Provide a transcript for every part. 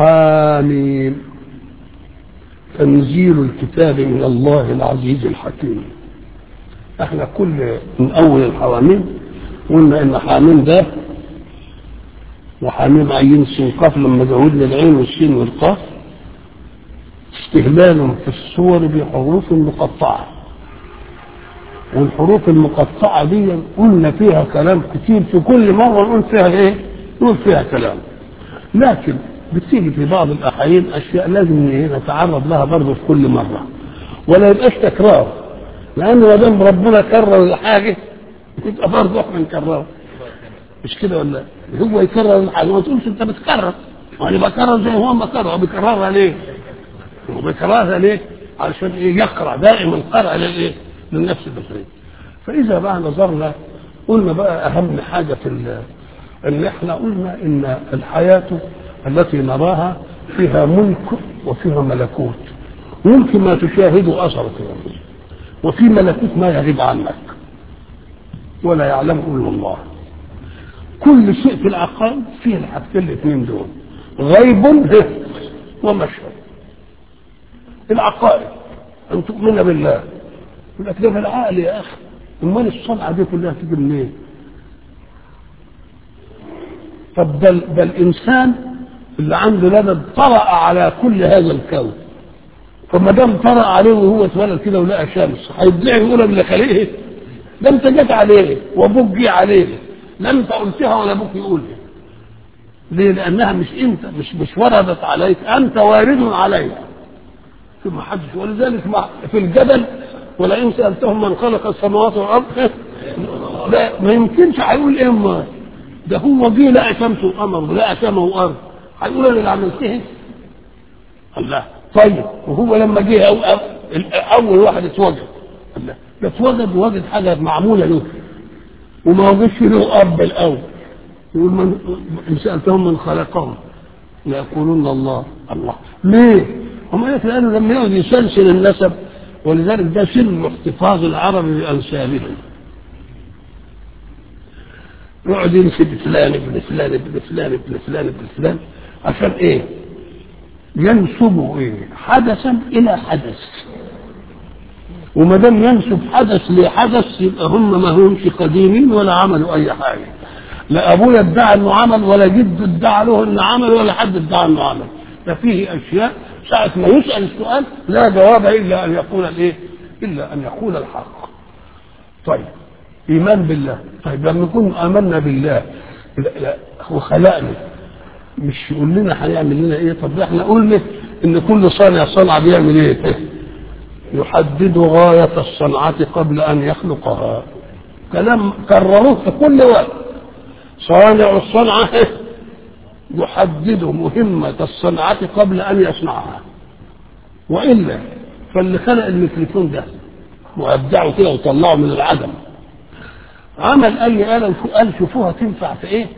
حاميم تنزيل الكتاب من الله العزيز الحكيم احنا كل من اول الحواميم قلنا ان حاميم ده وحاميم عين سين قاف لما زودنا العين والسين والقاف استهلال في الصور بحروف مقطعه والحروف المقطعه دي قلنا فيها كلام كتير في كل مره نقول فيها ايه؟ نقول فيها كلام لكن بتيجي في بعض الاحيان اشياء لازم نتعرض لها برضه في كل مره ولا يبقاش تكرار لان ما دام ربنا كرر الحاجه يبقى برضه احنا نكررها مش كده ولا هو يكرر الحاجه ما تقولش انت بتكرر وانا بكرر زي هو ما كرر هو بيكررها ليه؟ هو بيكررها ليه؟ علشان ايه يقرا دائما قرأ للايه؟ للنفس البشريه فاذا بقى نظرنا قلنا بقى اهم حاجه في ان احنا قلنا ان الحياه التي نراها فيها ملك وفيها ملكوت ملك ما تشاهده اثره وفي ملكوت ما يغيب عنك ولا يعلمه الا الله كل شيء في العقائد فيه الحاجتين الاثنين دول غيب ومشهد العقائد ان تؤمن بالله يقول لك ده بالعقل يا اخي امال الصنعه دي كلها تيجي منين؟ طب ده ده الانسان اللي عنده لبن طرأ على كل هذا الكون فما دام طرأ عليه وهو اتولد كده ولقى شمس هيدعي يقول اللي خليه ده انت جت عليه وابوك جه عليه لا انت قلتها ولا ابوك يقولها ليه؟ لانها مش انت مش مش وردت عليك انت وارد عليها ثم حدث ولذلك في الجبل ولئن سالتهم من خلق السماوات والارض لا ما يمكنش هيقول ايه ما ده هو جه لقى شمس وقمر ولقى سماء وارض هيقول انا اللي عملتها الله طيب وهو لما جه أو أو اول واحد اتوجد الله ده اتوجد وجد حاجه معموله له وما وجدش له اب الاول يقول من ان سالتهم من خلقهم ليقولون الله الله ليه؟ هم قالوا لما يقعد يسلسل النسب ولذلك ده سر احتفاظ العرب بانسابهم يقعد ينسب فلان ابن فلان ابن فلان ابن فلان ابن فلان عشان ايه؟ ينسب ايه؟ حدثا الى حدث وما دام ينسب حدث لحدث يبقى هم ما همش قديمين ولا عملوا اي حاجه لا ابويا ادعى انه عمل ولا جده ادعى له انه عمل ولا حد ادعى انه عمل ففيه اشياء ساعة ما يسأل السؤال لا جواب إلا أن يقول الإيه؟ إلا أن يقول الحق. طيب إيمان بالله، طيب لما نكون آمنا بالله لا لا هو خلقنا مش يقول لنا هيعمل لنا إيه؟ طب إحنا قلنا إن كل صانع صنعة بيعمل إيه؟ يحدد غاية الصنعة قبل أن يخلقها. كلام كرروه في كل وقت. صانع الصنعة يحدد مهمة الصنعة قبل أن يصنعها وإلا فاللي خلق الميكروفون ده وأبدعه كده وطلعه من العدم عمل أي آلة قال شوفوها تنفع في إيه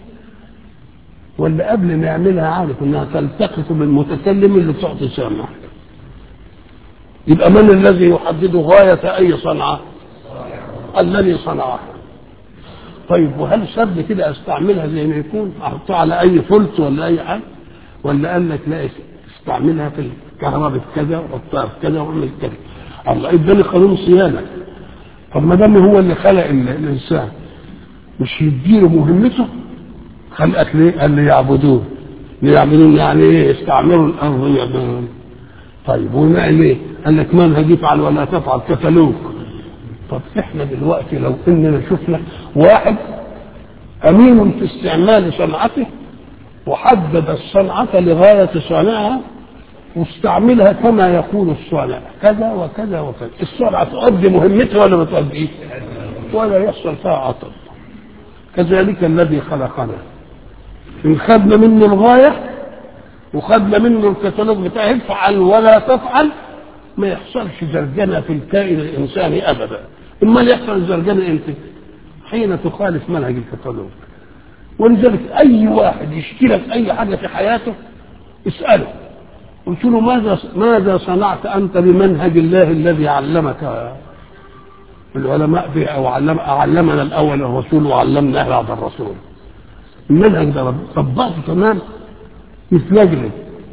ولا قبل ما يعملها عارف إنها تلتقط بالمتكلم اللي تعطي سامع يبقى من الذي يحدد غاية أي صنعة الذي صنعها طيب وهل سب كده استعملها زي ما يكون احطها على اي فلت ولا اي حاجه ولا قال لك لا استعملها في الكهرباء كذا وحطها في كذا واعمل كذا الله اداني قانون صيانه طب ما دام هو اللي خلق الانسان مش يديله مهمته خلقك ليه؟ قال لي يعبدوه ليعبدون يعني ايه استعملوا الارض يعبدون طيب ونعمل ايه؟ قال لك منهج يفعل ولا تفعل كتالوج طب احنا دلوقتي لو اننا شفنا واحد امين في استعمال صنعته وحدد الصنعة لغاية صانعها واستعملها كما يقول الصانع كذا وكذا وكذا الصنعة تؤدي مهمتها ولا ما تؤديش ولا يحصل فيها عطل كذلك الذي خلقنا إن خدنا منه الغاية وخدنا منه الكتالوج بتاعه افعل ولا تفعل ما يحصلش زرجنة في الكائن الإنساني أبدا إما يحصل زرجنة إمتى؟ حين تخالف منهج الكتالوج ولذلك أي واحد يشكي لك أي حاجة في حياته اسأله قلت له ماذا ماذا صنعت أنت بمنهج الله الذي علمك العلماء به أو علم علمنا الأول الرسول وعلمنا بعد الرسول المنهج ده طبقته تمام مثل أجله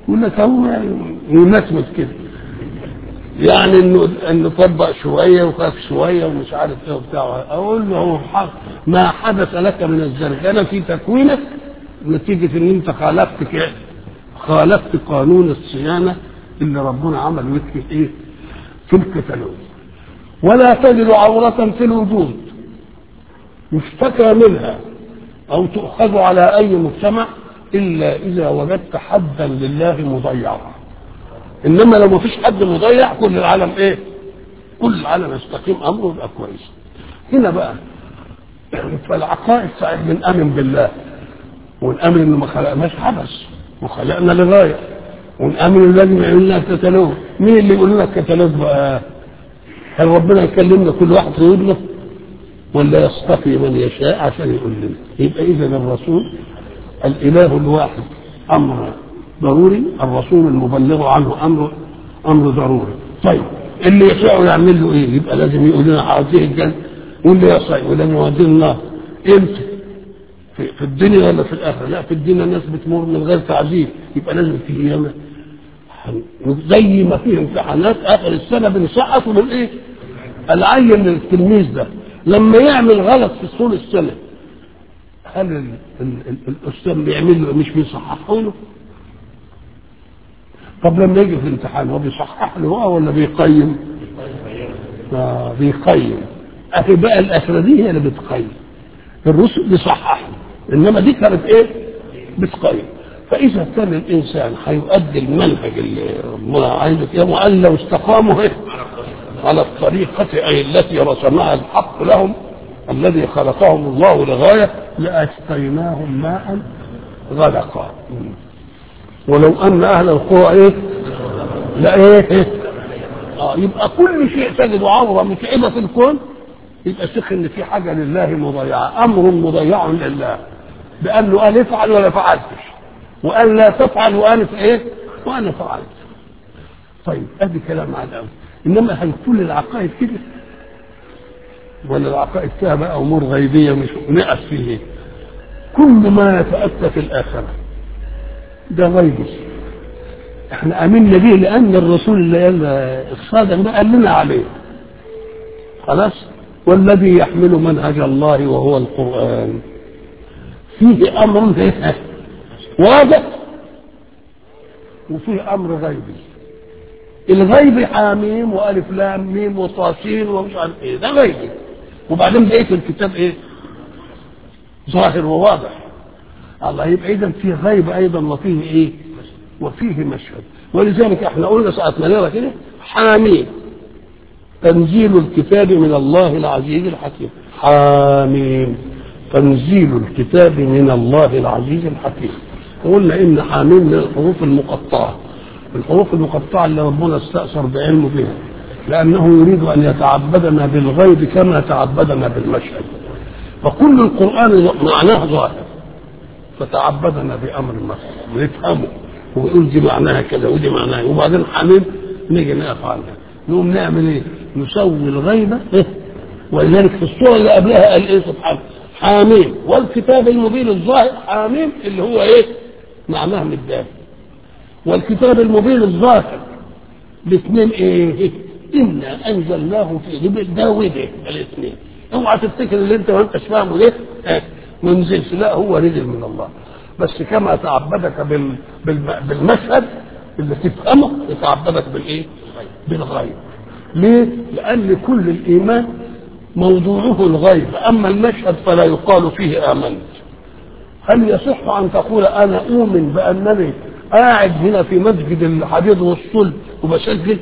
يقول لك هو يمسمس كده يعني انه انه طبق شويه وخاف شويه ومش عارف ايه وبتاع اقول له هو حق ما حدث لك من الزرجنه في تكوينك نتيجه ان انت خالفت كده خالفت قانون الصيانه اللي ربنا عمل لك في ايه؟ في الكتالوج ولا تجد عورة في الوجود يشتكى منها أو تؤخذ على أي مجتمع إلا إذا وجدت حدا لله مضيعا إنما لو ما فيش حد مضيع كل العالم إيه؟ كل العالم يستقيم أمره يبقى كويس هنا بقى فالعقائد ساعات بنآمن بالله ونآمن إنه ما خلقناش عبث وخلقنا لغاية ونآمن إنه لازم يعمل لنا كتالوج مين اللي يقول لنا الكتالوج بقى؟ هل ربنا يكلمنا كل واحد في ودنه ولا يصطفي من يشاء عشان يقول لنا يبقى اذا الرسول الاله الواحد امر ضروري الرسول المبلغ عنه امر امر ضروري طيب اللي يشاء يعمل له ايه يبقى لازم يقول لنا هذه الجنه واللي يصع يقول لنا يودينا النار امتى في, في الدنيا ولا في الاخره لا في الدنيا الناس بتمر من غير تعذيب يبقى لازم في قيامه زي ما فيه امتحانات اخر السنه بنسقط من ايه؟ العين التلميذ ده لما يعمل غلط في طول السنه هل ال ال ال الاستاذ بيعمل له مش بيصححه له؟ طب لما يجي في الامتحان هو بيصحح له هو ولا بيقيم؟ آه بيقيم اهي بقى الاخره دي هي اللي بتقيم الرسل بيصححوا انما دي كانت ايه؟ بتقيم فإذا كان الإنسان هيؤدي المنهج اللي ربنا عايزه فيه وأن لو استقاموا إيه؟ على الطريقة أي التي رسمها الحق لهم الذي خلقهم الله لغاية لأسقيناهم ماء غدقا ولو أن أهل القرى إيه؟ لا إيه؟ آه يبقى كل شيء تجد عورة متعبة في الكون يبقى شيخ إن في حاجة لله مضيعة أمر مضيع لله بأنه قال افعل ولا فعلتش وقال لا تفعل وانا في ايه؟ وانا فعلت. طيب ادي كلام على الاول انما هل كل العقائد كده؟ ولا العقائد فيها بقى امور غيبيه مش نقف فيه كل ما يتاتى في الاخره ده غيبي احنا امنا به لان الرسول اللي قال الصادق ده قال لنا عليه خلاص والذي يحمل منهج الله وهو القران فيه امر ايه واضح وفيه امر غيبي الغيبي حاميم والف لام ميم وطاسين ومش عارف ايه ده غيبي وبعدين بقيه الكتاب ايه ظاهر وواضح الله يبقى اذا فيه غيب ايضا وفيه ايه وفيه مشهد ولذلك احنا قلنا ساعه ما نقرا كده حاميم تنزيل الكتاب من الله العزيز الحكيم حاميم تنزيل الكتاب من الله العزيز الحكيم قلنا ان حامين من الحروف المقطعه الحروف المقطعه اللي ربنا استاثر بعلمه بها لانه يريد ان يتعبدنا بالغيب كما تعبدنا بالمشهد فكل القران معناه ظاهر فتعبدنا بامر المشهد ونفهمه ويقول دي معناها كذا ودي معناها وبعدين حامين نيجي نقف عنها نقوم نعمل ايه؟ نسوي الغيبه إيه؟ ولذلك في الصوره اللي قبلها قال ايه سبحانه حاميم والكتاب المبين الظاهر حاميم اللي هو ايه؟ معناه من الدال والكتاب المبين الظاهر الاثنين ايه؟ انا انزلناه في جبل ده وده الاثنين اوعى تفتكر اللي انت ما انتش فاهمه ده اه ما نزلش لا هو نزل من الله بس كما تعبدك بال... بال... بالمشهد اللي تفهمه يتعبدك بالايه؟ بالغيب ليه؟ لأن كل الإيمان موضوعه الغيب أما المشهد فلا يقال فيه آمنت هل يصح أن تقول أنا أؤمن بأنني قاعد هنا في مسجد الحديد والصلب وبسجل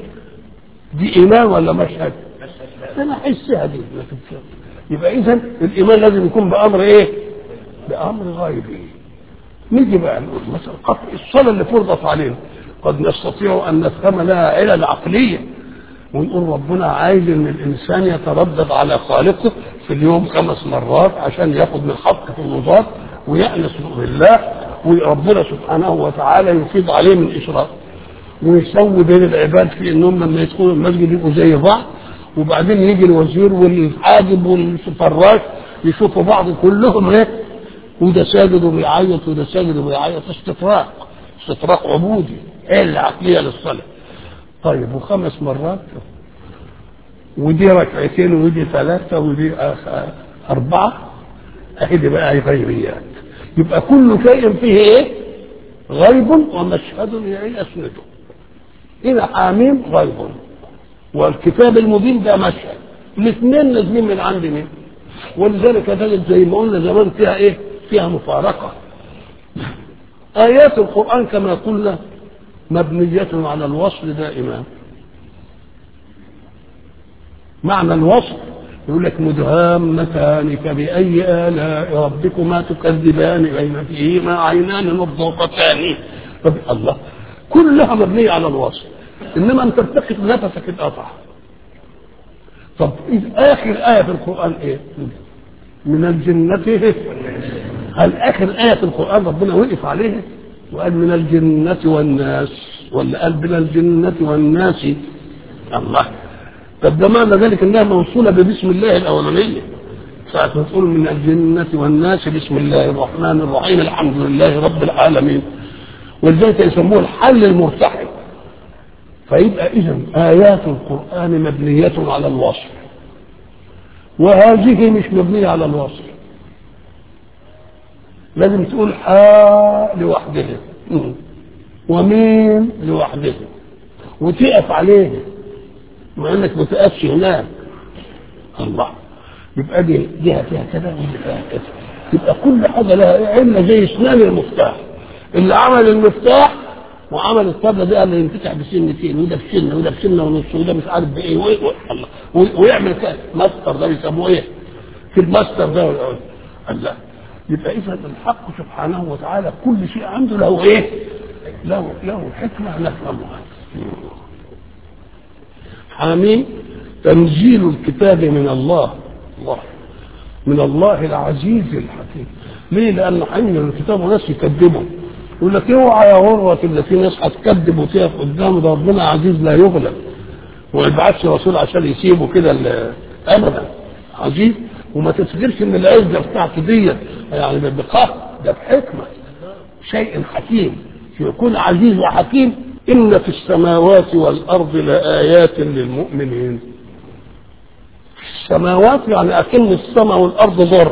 دي إيمان ولا مشهد؟ أنا أحسها دي يبقى إذا الإيمان لازم يكون بأمر إيه؟ بأمر غيبي نيجي بقى نقول مثلا قطع الصلاة اللي فرضت علينا قد نستطيع أن نفهم لها علل عقلية ونقول ربنا عايز ان الانسان يتردد على خالقه في اليوم خمس مرات عشان ياخد من حق المضاد ويأنس بالله وربنا سبحانه وتعالى يفيض عليه من اشراق ويسوي بين العباد في انهم لما يدخلوا المسجد يبقوا زي بعض وبعدين يجي الوزير والحاجب والفراش يشوفوا بعض كلهم ايه وده ساجد وبيعيط وده ساجد وبيعيط استفراق استفراق عبودي علة عقلية للصلاة طيب وخمس مرات ودي ركعتين ودي ثلاثة ودي آخر أربعة أهي دي بقى غيبيات يبقى كل شيء فيه إيه؟ غيب ومشهد يسنده هنا حاميم غيب والكتاب المبين ده مشهد الاثنين نازلين من عند مين؟ ولذلك تجد زي ما قلنا زمان فيها ايه؟ فيها مفارقة آيات القرآن كما قلنا مبنية على الوصل دائما معنى الوصل يقول لك مدهامتان فبأي آلاء ربكما تكذبان بين فيهما عينان مضغوطتان الله كلها مبنية على الوصل إنما أن تلتقط نفسك اتقطع طب آخر آية في القرآن إيه؟ من الجنة هل آخر آية في القرآن ربنا وقف عليها وقال من الجنة والناس ولا قال من الجنة والناس الله طب ده معنى ذلك انها موصوله ببسم الله الاولانيه ساعة ما تقول من الجنة والناس بسم الله الرحمن الرحيم الحمد لله رب العالمين ولذلك يسموه الحل المرتحل فيبقى إذا آيات القرآن مبنية على الوصف وهذه مش مبنية على الوصف لازم تقول حاء لوحدها ومين لوحدها وتقف عليه مع انك ما تقفش هناك الله يبقى دي جهه فيها كذا ودي فيها كذا يبقى كل حاجه لها علة زي اسنان المفتاح اللي عمل المفتاح وعمل الطبله دي اللي ينفتح بسنتين وده بسنه وده بسنه ونص وده مش عارف بايه وإيه الله ويعمل كده ماستر ده بيسموه ايه؟ في الماستر ده الله يبقى اذا الحق سبحانه وتعالى كل شيء عنده له ايه؟ له له حكمه نفهمها حامين تنزيل الكتاب من الله الله من الله العزيز الحكيم ليه؟ لأن حين الكتاب وناس يكذبوا يقول لك اوعى يا غرة اللي في ناس هتكذب وتقف قدام ده ربنا عزيز لا يغلب وما يبعثش رسول عشان يسيبه كده ابدا عزيز وما تفتكرش ان العزه بتاعته دي يعني بقهر ده بحكمه شيء حكيم يكون عزيز وحكيم إن في السماوات والأرض لآيات للمؤمنين السماوات يعني أكن السماء والأرض ظرف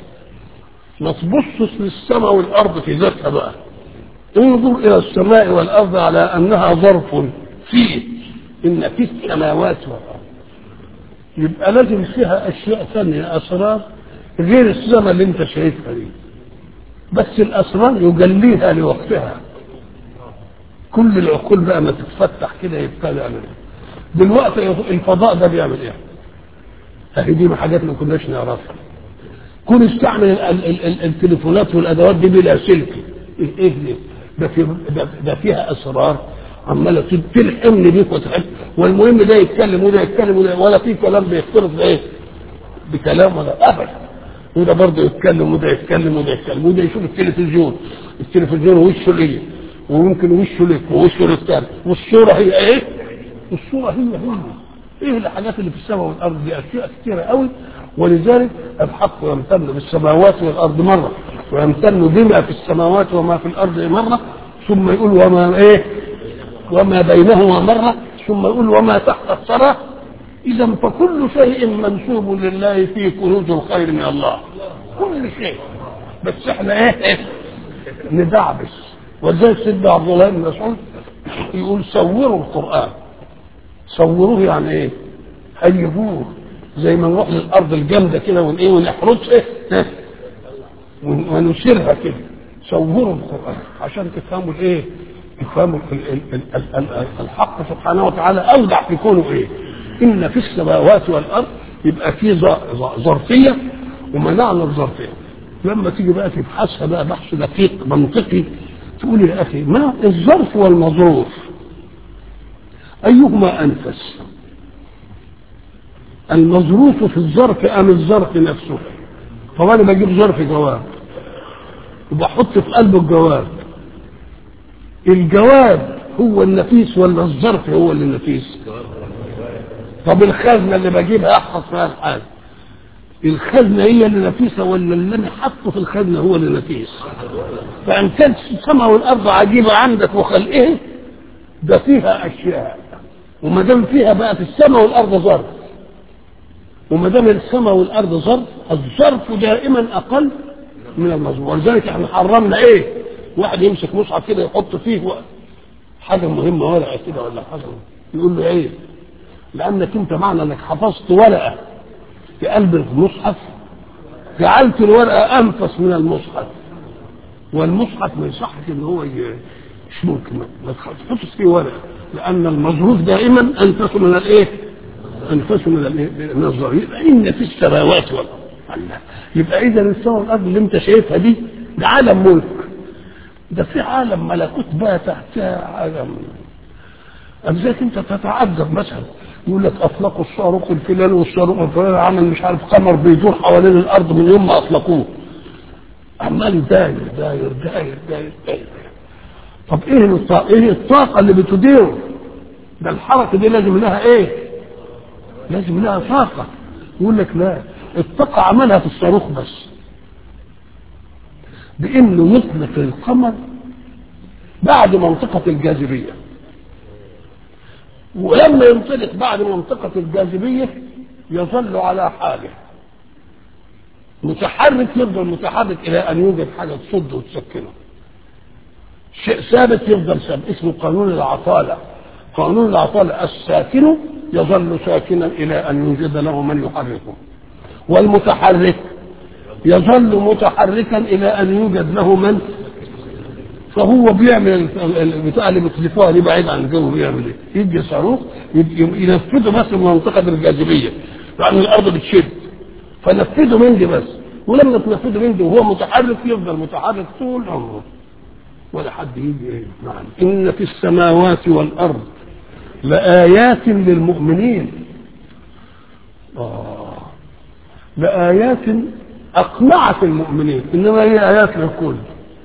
ما تبصش للسماء والأرض في ذاتها بقى انظر إلى السماء والأرض على أنها ظرف فيه إن في السماوات والأرض يبقى لازم فيها أشياء ثانية أسرار غير السماء اللي أنت شايفها دي بس الأسرار يجليها لوقتها كل العقول بقى ما تتفتح كده يبتدى يعمل ايه دلوقتي الفضاء ده بيعمل ايه اهي دي حاجات ما كناش نعرفها كون استعمل ال ال ال التليفونات والادوات دي بلا سلك ايه ايه ليه ده, في ده, ده فيها اسرار عماله تلحمني بيك وتحب والمهم ده يتكلم وده يتكلم وده ولا في كلام بيختلط بايه بكلام ولا ابدا وده برضه يتكلم وده يتكلم وده يتكلم وده يشوف التلفزيون التلفزيون وشه ليه ويمكن وشه لك ووشه للثاني والصورة هي ايه؟ الصورة هي هي ايه الحاجات اللي في السماء والارض دي اشياء كثيرة قوي ولذلك الحق يمتن بالسماوات والارض مرة ويمتن بما في السماوات وما في الارض مرة ثم يقول وما ايه؟ وما بينهما مرة ثم يقول وما تحت الثرى اذا فكل شيء منسوب لله فيه كنوز الخير من الله كل شيء بس احنا ايه, إيه؟ ندعبس ولذلك سيدنا عبد الله بن مسعود يقول صوروا القرآن صوروه يعني ايه؟ هيبوه زي ما نروح للأرض الجامدة كده ون ايه ونحرسها إيه؟ ونشيرها كده صوروا القرآن عشان تفهموا الايه؟ تفهموا الحق سبحانه وتعالى أودع في كونه ايه؟ إن في السماوات والأرض يبقى في ظرفية ومنعنا الظرفية لما تيجي بقى تبحثها بقى بحث دقيق منطقي تقول يا اخي ما الظرف والمظروف ايهما انفس المظروف في الظرف ام الظرف نفسه طب انا بجيب ظرف جواب وبحط في قلبه الجواب الجواب هو النفيس ولا الظرف هو اللي النفيس طب الخزنه اللي بجيبها احفظ فيها الحاجه الخزنة هي اللي نفيسة ولا اللي أنا حاطه في الخزنة هو اللي نفيس فإن كانت السماء والأرض عجيبة عندك وخلقه ده فيها اشياء وما دام فيها بقى في السماء والارض ظرف وما دام السماء والارض ظرف الظرف دائما اقل من المظروف ولذلك احنا حرمنا ايه واحد يمسك مصحف كده يحط فيه و- حاجه مهمه ورقه كده ولا حاجه يقول له ايه لانك انت معنى انك حفظت ورقه في قلب المصحف جعلت الورقه انفس من المصحف والمصحف ما يصحش ان هو ي- مش ممكن ما- ما تحطش فيه ورقه لان المظروف دائما انفس من الايه؟ انفس من الايه؟ من الظرف يبقى ان في السماوات والارض الله يبقى اذا السماء والارض اللي انت شايفها دي ده عالم ملك ده في عالم ملكوت بقى تحتها عالم أجزاك أنت تتعجب مثلا يقول لك أطلقوا الصاروخ الفلاني والصاروخ الفلاني عمل مش عارف قمر بيدور حوالين الأرض من يوم ما أطلقوه عمال داير داير داير داير داير طب إيه الطاقة, إيه الطاقة اللي بتديره؟ ده الحركة دي لازم لها إيه؟ لازم لها طاقة يقول لك لا الطاقة عملها في الصاروخ بس بانه يطلق القمر بعد منطقة الجاذبية ولما ينطلق بعد منطقة الجاذبية يظل على حاله متحرك يفضل متحرك إلى أن يوجد حاجة تصد وتسكنه شيء ثابت يفضل ثابت اسمه قانون العطالة قانون العطالة الساكن يظل ساكنا إلى أن يوجد له من يحركه والمتحرك يظل متحركا الى ان يوجد له من فهو بيعمل البتاع اللي بتلفوها دي بعيد عن الجو بيعمل ايه؟ يدي صاروخ ينفذه بس من منطقه الجاذبيه لان الارض بتشد فنفذه من دي بس ولما تنفذه من دي وهو متحرك يفضل متحرك طول عمره ولا حد يجي ايه نعم ان في السماوات والارض لآيات للمؤمنين آه لآيات أقنعت المؤمنين إنما هي آيات للكل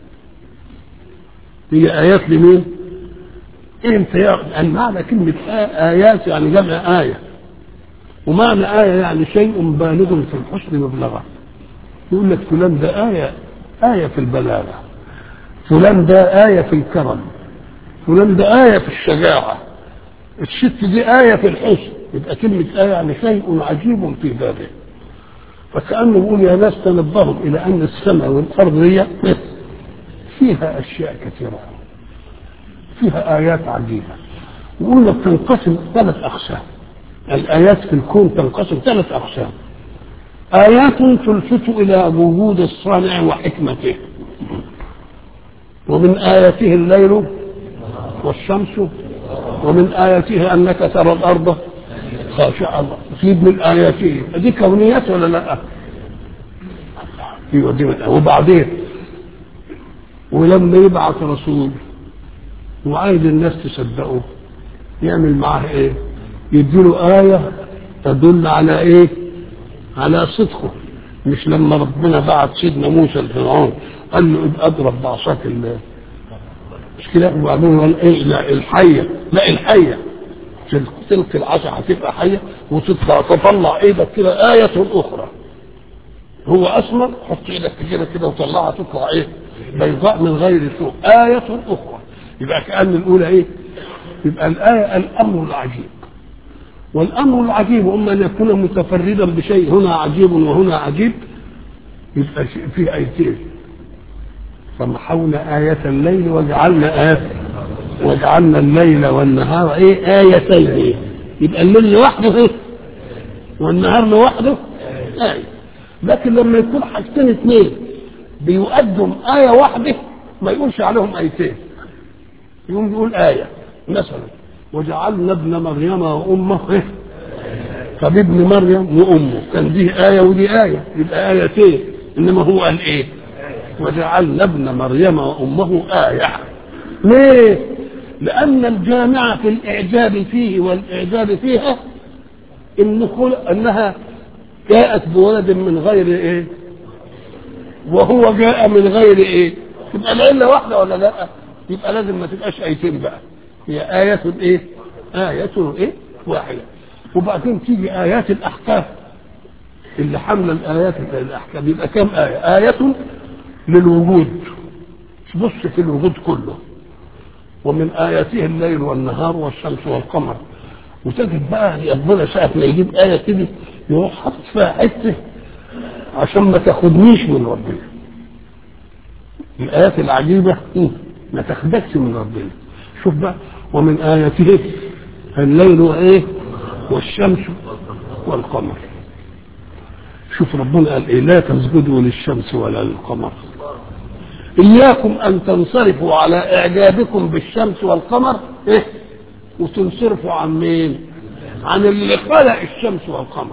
هي آيات لمين؟ انت يعني معنى كلمة آيات يعني جمع آية ومعنى آية يعني شيء بالغ في الحسن مبلغا يقول لك فلان ده آية آية في البلاغة فلان ده آية في الكرم فلان ده آية في الشجاعة الست دي آية في الحسن يبقى كلمة آية يعني شيء عجيب في بابه فكأنه بيقول يا ناس تنبهوا إلى أن السماء والأرض هي فيها أشياء كثيرة فيها آيات عجيبة وقلنا بتنقسم ثلاث أقسام الآيات في الكون تنقسم ثلاث أقسام آيات تلفت إلى وجود الصانع وحكمته ومن آياته الليل والشمس ومن آياته أنك ترى الأرض خاشعة في من آياته دي كونيات ولا لا؟ ايوه دي وبعدين ولما يبعث رسول وعايز الناس تصدقه يعمل معاه ايه؟ يديله آية تدل على ايه؟ على صدقه مش لما ربنا بعت سيدنا موسى لفرعون قال له اضرب بعصاك الله مش كده وبعدين قال ايه لا الحيه لا الحيه تلقي العصا هتبقى حيه وتطلع تطلع ايدك كده آية أخرى هو أسمر حط ايدك كده كده وطلعها تطلع ايه؟ بيضاء من غير سوء آية أخرى يبقى كأن الأولى ايه؟ يبقى الآية الأمر العجيب والأمر العجيب أما أن يكون متفردا بشيء هنا عجيب وهنا عجيب يبقى في آيتين فمحونا آية الليل وجعلنا آية وجعلنا الليل والنهار ايه آيتين إيه؟ يبقى الليل لوحده ايه والنهار لوحده آية لكن لما يكون حاجتين اثنين بيقدم آية واحدة ما يقولش عليهم آيتين يقوم يقول آية مثلا وجعلنا ابن مريم وأمه إيه؟ طب ابن مريم وأمه كان دي آية ودي آية يبقى آيتين إنما هو قال إيه وجعلنا ابن مريم وأمه آية ليه؟ لأن الجامع في الإعجاب فيه والإعجاب فيها إن أنها جاءت بولد من غير إيه؟ وهو جاء من غير إيه؟ تبقى العلة واحدة ولا لا؟ يبقى لازم ما تبقاش آيتين بقى هي آية إيه؟ آية إيه؟ واحدة وبعدين تيجي آيات الأحكام اللي حمل الآيات الأحكام يبقى كم آية؟ آية للوجود بص في الوجود كله ومن آياته الليل والنهار والشمس والقمر وتجد بقى ربنا ساعة ما يجيب آية كده يروح حاطط فيها حتة عشان ما تاخدنيش من ربنا الآيات العجيبة ما تاخدكش من ربنا شوف بقى ومن آياته الليل وإيه والشمس والقمر شوف ربنا قال إيه لا تسجدوا للشمس ولا للقمر إياكم أن تنصرفوا على إعجابكم بالشمس والقمر إيه وتنصرفوا عن مين عن اللي خلق الشمس والقمر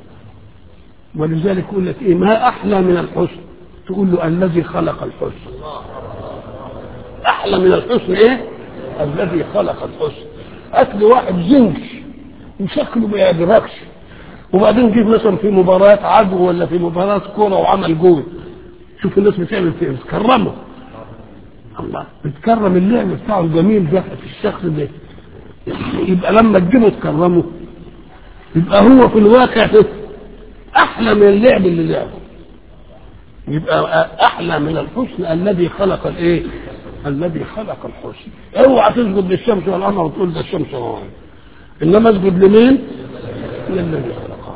ولذلك يقول لك إيه ما أحلى من الحسن تقول له الذي خلق الحسن أحلى من الحسن إيه الذي خلق الحسن أكل واحد زنج وشكله ما يعجبكش وبعدين جيت مثلا في مباراة عدو ولا في مباراة كورة وعمل جول شوف الناس بتعمل فيه بتكرمه الله بتكرم اللعب بتاعه الجميل ده في الشخص ده يبقى لما تجيبه تكرمه يبقى هو في الواقع احلى من اللعب اللي لعبه يبقى احلى من الحسن الذي خلق الايه الذي خلق الحسن اوعى تسجد للشمس والقمر وتقول ده الشمس والقمر انما اسجد لمين للذي خلقها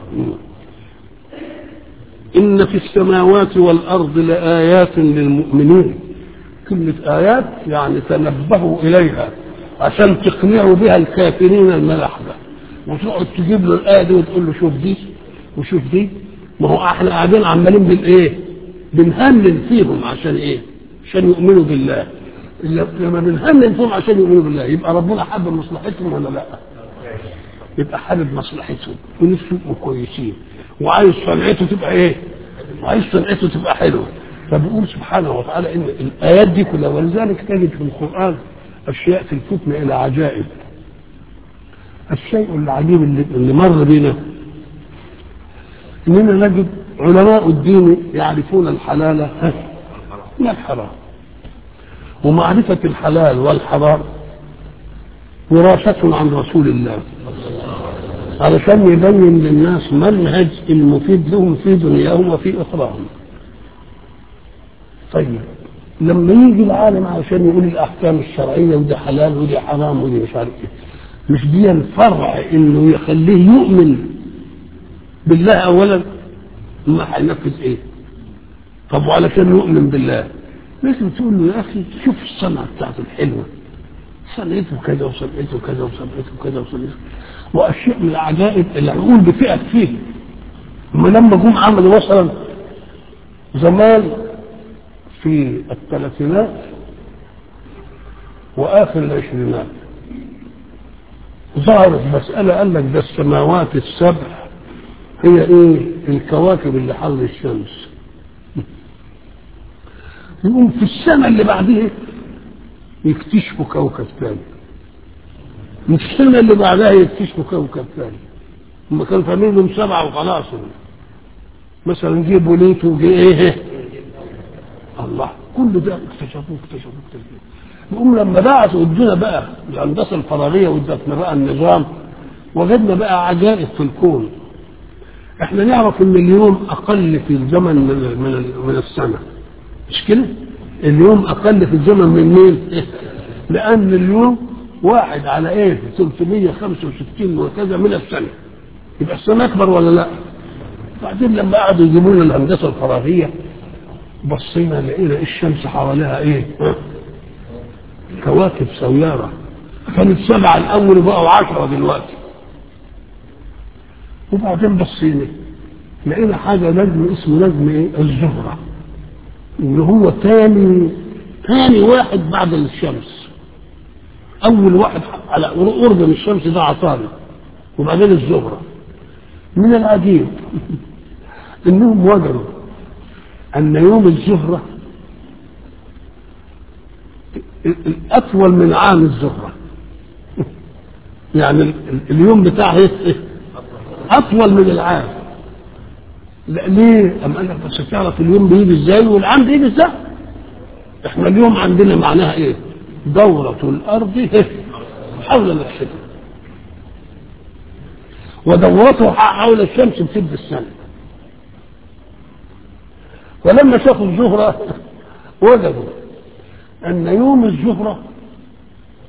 إن في السماوات والأرض لآيات للمؤمنين كلمة آيات يعني تنبهوا إليها عشان تقنعوا بها الكافرين الملاحدة وتقعد تجيب له الآية دي وتقول له شوف دي وشوف دي ما هو احنا قاعدين عمالين بالإيه؟ بنهنن فيهم عشان إيه؟ عشان يؤمنوا بالله لما بنهنن فيهم عشان يؤمنوا بالله يبقى ربنا حب مصلحتهم ولا لا؟ يبقى حابب مصلحتهم ونفسه يبقوا كويسين وعايز صنعته تبقى ايه؟ وعايز صنعته تبقى حلوه فبيقول سبحانه وتعالى ان الايات دي كلها ولذلك تجد في القران اشياء تلفتنا الى عجائب الشيء العجيب اللي, اللي مر بنا اننا نجد علماء الدين يعرفون الحلال من الحرام ومعرفة الحلال والحرام وراثة عن رسول الله علشان يبين للناس منهج المفيد لهم في دنياهم وفي اخراهم طيب لما يجي العالم علشان يقول الاحكام الشرعيه ودي حلال ودي حرام ودي مش عارف ايه مش دي الفرع انه يخليه يؤمن بالله اولا ما هينفذ ايه طب وعلشان يؤمن بالله لازم تقول له يا اخي شوف الصنعه بتاعته الحلوه صنعته كذا وصنعته كذا وصنعته كذا وصنعته واشياء من العجائب العقول بتقف فيه هم لما جم عملوا مثلا زمان في الثلاثينات واخر العشرينات ظهرت مسألة قال لك ده السماوات السبع هي ايه الكواكب اللي حول الشمس يقوم في السنة اللي بعدها يكتشفوا كوكب ثاني من السنة اللي بعدها يكتشفوا كوكب ثاني هم كانوا فاهمين لهم سبعة وخلاص مثلا جه بوليتو وجه ايه الله كل ده اكتشفوه اكتشفوه اكتشفوه يقوم لما بعثوا ادونا بقى الهندسه الفراغيه وادتنا بقى النظام وجدنا بقى عجائب في الكون احنا نعرف ان اليوم اقل في الزمن من من, من السنه مش كده؟ اليوم اقل في الزمن من مين؟ لان اليوم واحد على ايه 365 وكذا من السنه يبقى السنه اكبر ولا لا؟ بعدين لما قعدوا يجيبوا لنا الهندسه الفراغيه بصينا لقينا الشمس حواليها ايه؟ كواكب سيارة كانت سبعة الأول بقوا عشرة دلوقتي وبعدين بصينا لقينا حاجة نجم اسمه نجم ايه؟ الزهرة اللي هو تاني تاني واحد بعد الشمس أول واحد على قرب من الشمس ده عطارد وبعدين الزهرة من العجيب إنهم وجدوا أن يوم الزهرة أطول من عام الزهرة يعني اليوم بتاعه أطول من العام لا ليه؟ أم قال لك بس تعرف اليوم بيجي ازاي والعام بيجي ازاي؟ احنا اليوم عندنا معناها ايه؟ دورة الأرض حول نفسها ودورتها حول الشمس بتبدي السنة ولما شافوا الزهرة وجدوا أن يوم الزهرة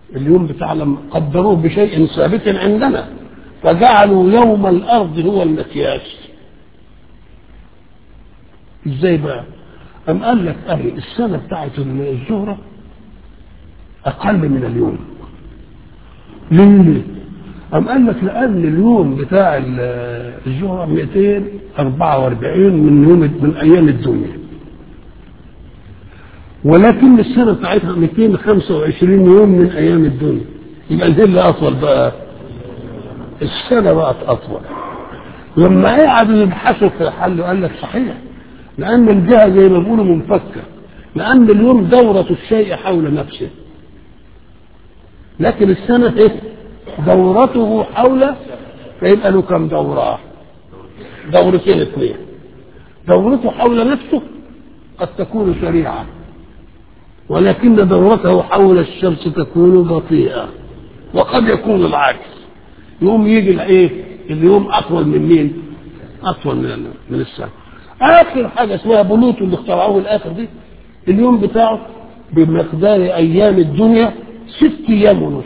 اليوم بتاع لما قدروه بشيء ثابت عندنا فجعلوا يوم الارض هو المقياس ازاي بقى ام قال لك اهي السنه بتاعت الزهره اقل من اليوم ليه أم قال لك لأن اليوم بتاع الزهرة 244 من يوم من أيام الدنيا ولكن السنة بتاعتها 225 يوم من أيام الدنيا يبقى دي اللي أطول بقى السنة بقت أطول لما قعدوا يبحثوا في الحل قال لك صحيح لأن الجهة زي ما بيقولوا منفكة لأن اليوم دورة الشيء حول نفسه لكن السنة إيه؟ دورته حول فيبقى له كم دورة دورتين اثنين دورته حول نفسه قد تكون سريعة ولكن دورته حول الشمس تكون بطيئة وقد يكون العكس يوم يجي الايه اليوم اطول من مين اطول من من السنة اخر حاجة اسمها بلوتو اللي اخترعوه الاخر دي اليوم بتاعه بمقدار ايام الدنيا ست ايام ونص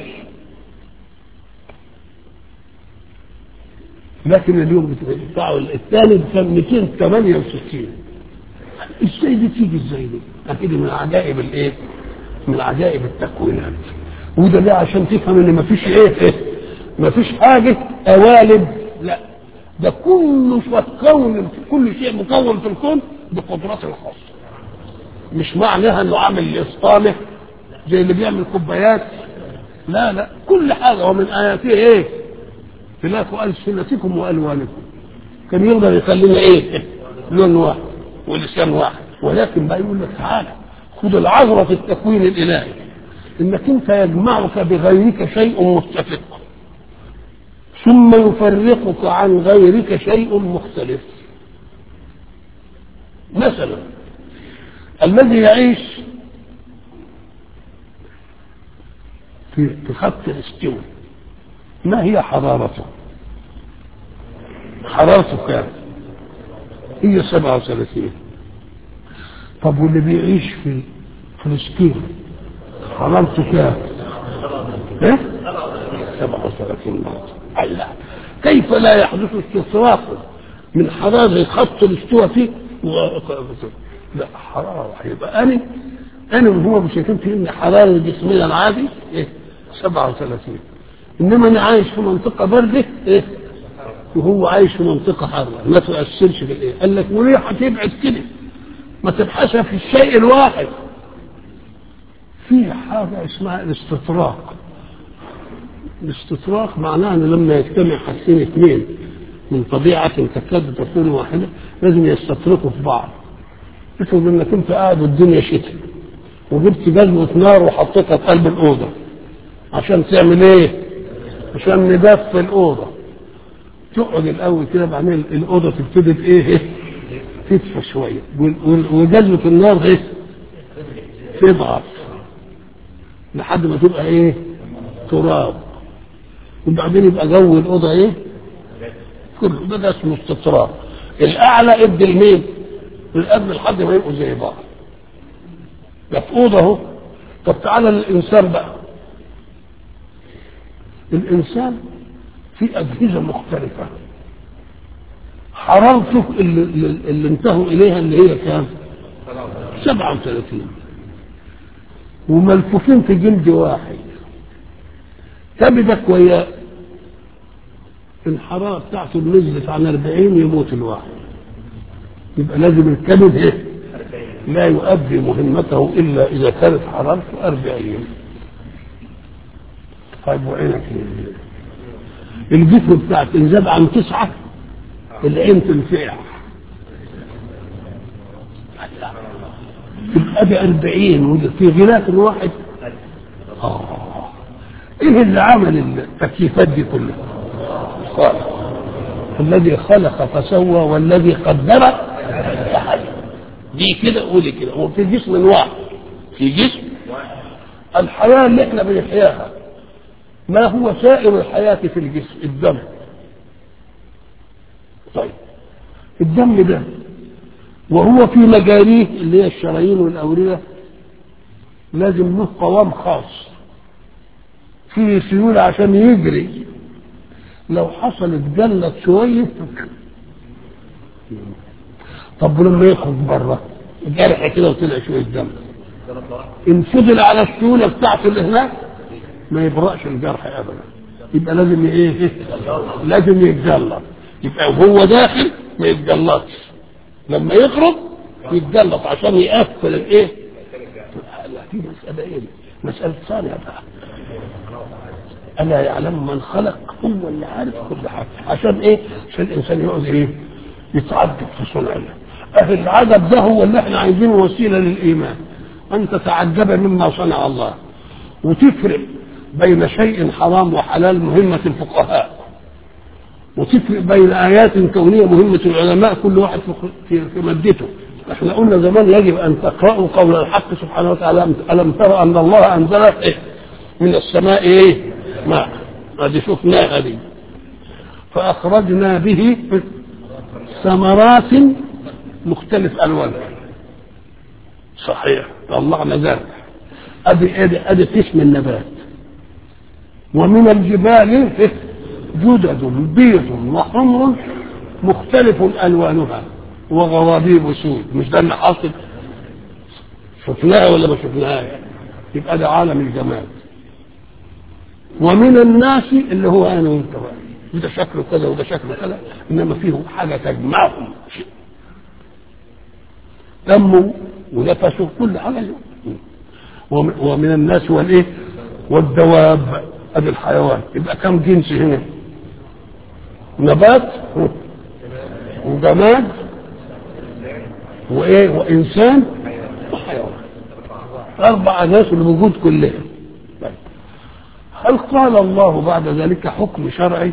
لكن اليوم بتاعه الثاني كان 268 ازاي دي تيجي ازاي دي؟ اكيد من عجائب الايه؟ من عجائب التكوينات وده ليه عشان تفهم ان مفيش ايه؟ مفيش حاجه قوالب لا ده كل كون كل شيء مكون في الكون بقدراته الخاصه مش معناها انه عامل اسطانه زي اللي بيعمل كوبايات لا لا كل حاجه ومن اياته ايه؟ اختلاف ألسنتكم وألوانكم كان يقدر يخلينا إيه لون واحد ولسان واحد ولكن بقى يقول لك تعالى خد العذرة في التكوين الإلهي إنك أنت يجمعك بغيرك شيء متفق ثم يفرقك عن غيرك شيء مختلف مثلا الذي يعيش في في خط الاستواء ما هي حرارته حرارته كام هي 37 طب واللي بيعيش في فلسطين حرارته كام ايه 37 الله كيف لا يحدث استفراق من حرارة خط الاستواء فيه و... لا حرارة هيبقى أنا أنا وهو مش شايفين ان حرارة جسمنا العادي إيه 37 انما انا عايش في منطقه بارده ايه وهو عايش في منطقه حاره ما تؤثرش في الايه قال لك وليه هتبعد كده ما تبحثها في الشيء الواحد في حاجه اسمها الاستطراق الاستطراق معناه ان لما يجتمع حاجتين اثنين من طبيعة تكاد تكون واحدة لازم يستطرقوا في بعض افرض انك انت قاعد والدنيا شتاء وجبت جزمة نار وحطيتها في قلب الأوضة عشان تعمل ايه؟ عشان ندفي الأوضة تقعد الأول كده بعدين الأوضة تبتدي بإيه؟ تدفى شوية وجزمة النار إيه؟ تضعف لحد ما تبقى إيه؟ تراب وبعدين يبقى جو الأوضة إيه؟ كله ده, ده اسمه استطراد الأعلى ادي الميل الأدنى لحد ما يبقوا زي بعض ده في أوضة أهو طب تعالى للإنسان بقى الإنسان في أجهزة مختلفة حرارته اللي, اللي انتهوا إليها اللي هي كام؟ 37 وملفوفين في جلد واحد كبدك ويا الحرارة بتاعته نزلت عن 40 يموت الواحد يبقى لازم الكبد ايه؟ لا يؤدي مهمته إلا إذا كانت حرارته 40 طيب وعينك الجسم بتاعك ان زاد عن تسعة العين تنفع تبقى بأربعين في غلاف واحد آه ايه اللي عمل التكييفات دي كلها خالق الذي خلق فسوى والذي قدر فحل دي كده قولي كده هو في جسم واحد في جسم الحياة اللي احنا بنحياها ما هو سائر الحياة في الجسم الدم طيب الدم ده وهو في مجاريه اللي هي الشرايين والأوردة لازم له قوام خاص فيه سيولة عشان يجري لو حصلت جلت شوية طب ولما يخرج بره جرح كده وطلع شوية دم إن فضل على السيولة بتاعته اللي هناك ما يبرأش الجرح أبدا يبقى لازم إيه لازم يتجلط يبقى وهو داخل ما يتجلطش لما يخرج يتجلط عشان يقفل الايه لا في مسألة ايه مسألة ثانية بقى ألا يعلم من خلق هو اللي عارف كل حاجة عشان ايه عشان الإنسان يقعد ايه يتعجب في صنع الله أهل العجب ده هو اللي احنا عايزينه وسيلة للإيمان أن تتعجب مما صنع الله وتفرق بين شيء حرام وحلال مهمة الفقهاء وتفرق بين آيات كونية مهمة العلماء كل واحد في, في مادته احنا قلنا زمان يجب أن تقرأوا قول الحق سبحانه وتعالى ألم ترى أن الله أنزل إيه من السماء إيه ماء هذه شفناها دي فأخرجنا به ثمرات مختلف ألوانها صحيح طلعنا ذلك أدي أدي أدي قسم النبات ومن الجبال جدد بيض وحمر مختلف الوانها وغرابيب سود مش ده اللي حاصل شفناها ولا ما شفناهاش يبقى ده عالم الجمال ومن الناس اللي هو انا وانت بقى وده شكله كذا وده شكله كذا انما فيه حاجه تجمعهم دمه ونفسه كل حاجه ومن الناس والايه والدواب ادي الحيوان يبقى كم جنس هنا نبات وجماد وايه وانسان وحيوان اربع ناس الوجود كلها هل قال الله بعد ذلك حكم شرعي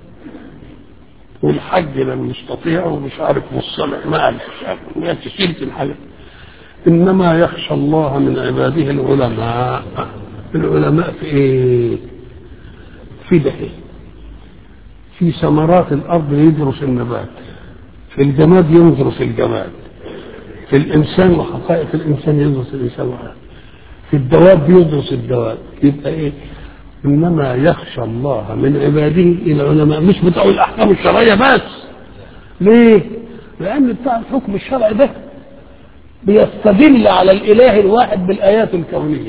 والحج لم يستطيع ومش عارف والصلع ما قالش ما تشيلت الحاجة انما يخشى الله من عباده العلماء العلماء في ايه في ده في ثمرات الارض يدرس النبات في الجماد ينظر في الجماد في الانسان وحقائق الانسان يدرس الانسان وحقائق. في الدواب يدرس الدواب يبقى ايه انما يخشى الله من عباده العلماء مش بتوع الاحكام الشرعيه بس ليه لان بتاع الحكم الشرعي ده بيستدل على الاله الواحد بالايات الكونيه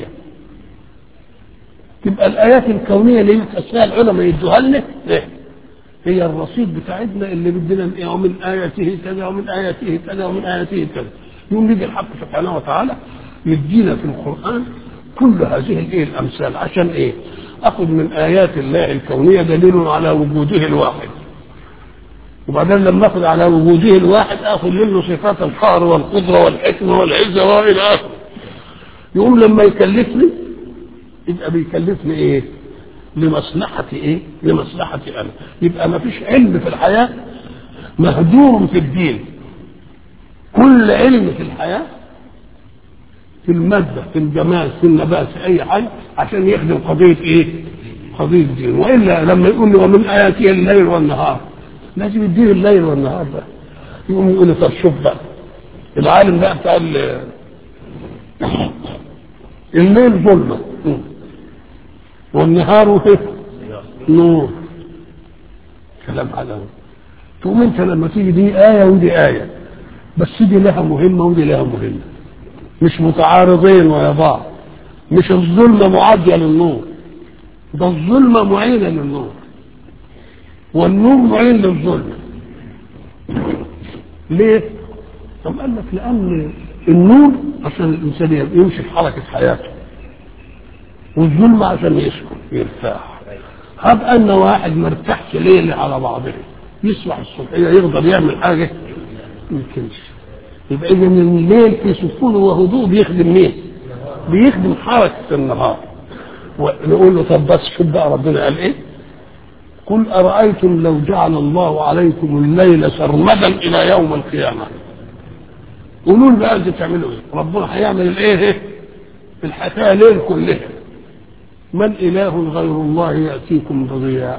تبقى الايات الكونيه اللي يتحسها العلماء يدوها لنا ليه هي الرصيد بتاعتنا اللي بدنا ايه ومن اياته كذا ومن اياته كذا ومن اياته كذا يوم يجي الحق سبحانه وتعالى يدينا في القران كل هذه الايه الامثال عشان ايه؟ اخذ من ايات الله الكونيه دليل على وجوده الواحد وبعدين لما اخذ على وجوده الواحد اخذ منه صفات القهر والقدره والحكمه والعزه والى اخره يقوم لما يكلفني يبقى بيكلفني ايه؟ لمصلحتي ايه؟ لمصلحتي انا يبقى ما فيش علم في الحياه مهجور في الدين كل علم في الحياه في المادة في الجمال في النبات في أي حاجة عشان يخدم قضية إيه؟ قضية الدين وإلا لما يقول لي ومن آياته الليل والنهار لازم يديه الليل والنهار ده يقوم يقول لي طب شوف بقى العالم بقى بتاع الليل ظلمة والنهار نور كلام على تقوم انت لما تيجي دي آية ودي آية بس دي لها مهمة ودي لها مهمة مش متعارضين ويا بعض مش الظلمة معادية للنور ده الظلمة معينة للنور والنور معين للظلمة ليه؟ طب قال لك لأن النور عشان الإنسان يمشي في حركة حياته والظلمة عشان يسكن يرتاح هب أن واحد مرتاحش ليلة على بعضه يصبح الصبحية يقدر يعمل حاجة يمكنش يبقى اذا الليل في سكون وهدوء بيخدم مين؟ بيخدم حركه النهار ونقول له طب بس شوف بقى ربنا قال ايه؟ قل ارايتم لو جعل الله عليكم الليل سرمدا الى يوم القيامه قولوا لي بقى انتوا تعملوا ايه؟ ربنا هيعمل الايه؟ الحكايه ليل كلها من اله غير الله ياتيكم بضياء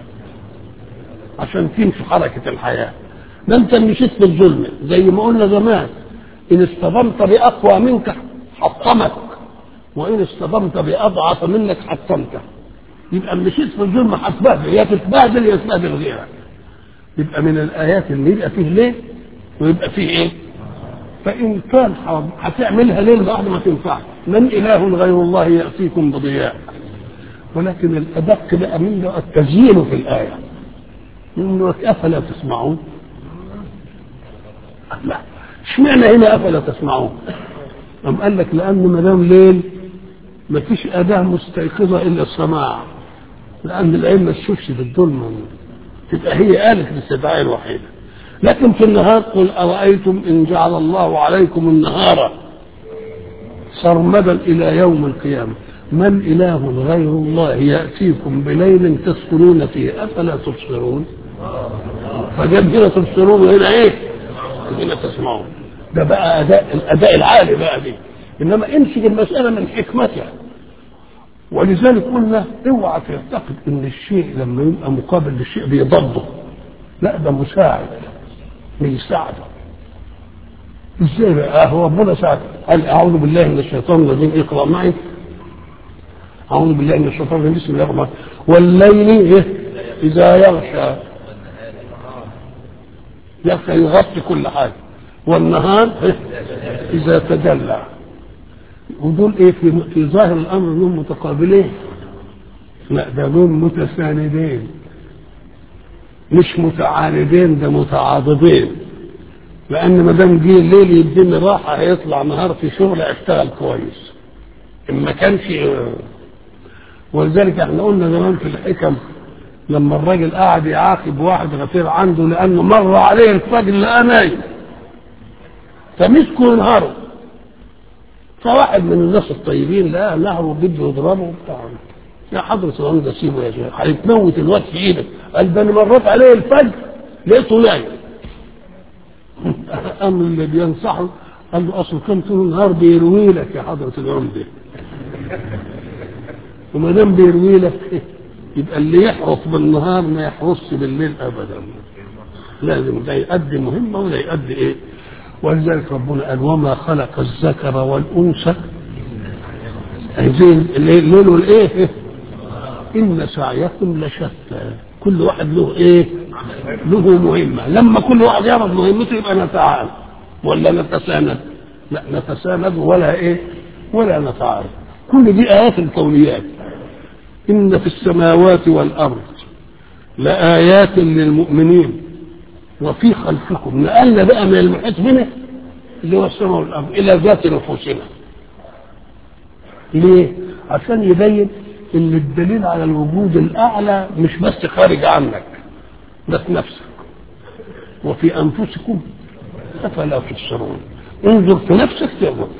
عشان تمشي حركه الحياه ده انت مشيت في الظلم زي ما قلنا زمان ان اصطدمت باقوى منك حطمك وان اصطدمت باضعف منك حطمك يبقى مشيت في الظلم هتبهدل يا تتبهدل يا تبهدل غيرك يبقى من الايات اللي يبقى فيه ليه ويبقى فيه ايه فان كان هتعملها ليل بعد ما تنفع من اله غير الله ياتيكم بضياء ولكن الادق بقى منه التزيين في الايه انه افلا تسمعون لا اشمعنى هنا افلا تسمعون أم قال لك لأن ما دام ليل ما فيش أداة مستيقظة إلا السماع لأن العين ما تشوفش في الظلمة تبقى هي آلة الاستدعاء الوحيدة لكن في النهار قل أرأيتم إن جعل الله عليكم النهار سرمدا إلى يوم القيامة من إله غير الله يأتيكم بليل تسكنون فيه أفلا تبصرون فجاب هنا تبصرون وهنا إيه هنا تسمعون ده بقى أداء الأداء العالي بقى دي إنما امسك المسألة من حكمتها ولذلك قلنا اوعى تعتقد ان الشيء لما يبقى مقابل للشيء بيضده لا ده مساعد بيساعده ازاي بقى هو ربنا ساعد قال اعوذ بالله من الشيطان الرجيم اقرا معي اعوذ بالله من الشيطان الرجيم بسم الله الرحمن والليل إيه؟ اذا يغشى يغشى يغطي كل حاجه والنهار إيه؟ اذا تجلى ودول ايه في, في ظاهر الامر دول متقابلين لا ده دول متساندين مش متعاندين ده متعاضدين لان ما دام جه الليل يديني راحه هيطلع نهار في شغل اشتغل كويس ان ما كانش ولذلك احنا قلنا زمان في الحكم لما الراجل قاعد يعاقب واحد غفير عنده لانه مر عليه الفجر لقى نايم فمسكوا ينهاروا فواحد من الناس الطيبين لا نهره بده يضربه وبتاع يا حضرة العمدة سيبه يا شيخ هيتموت الواد في ايدك قال ده انا مريت عليه الفجر لقيته نايم قام اللي بينصحه قال له اصل كان طول النهار بيروي لك يا حضرة العمدة وما دام بيروي لك يبقى اللي يحرص بالنهار ما يحرصش بالليل ابدا لازم ده يؤدي مهمه وده يؤدي ايه ولذلك ربنا قال وما خلق الذكر والانثى زين الليل والايه ان سعيكم لشتى كل واحد له ايه له مهمه لما كل واحد يعرف مهمته يبقى نتعاون ولا نتساند لا نتساند ولا ايه ولا نتعارض كل دي ايات الكونيات ان في السماوات والارض لايات للمؤمنين وفي خلفكم نقلنا بقى من المحيط هنا اللي هو السماء والارض الى ذات نفوسنا ليه عشان يبين ان الدليل على الوجود الاعلى مش بس خارج عنك ده في نفسك وفي انفسكم افلا تبصرون انظر في نفسك تقدر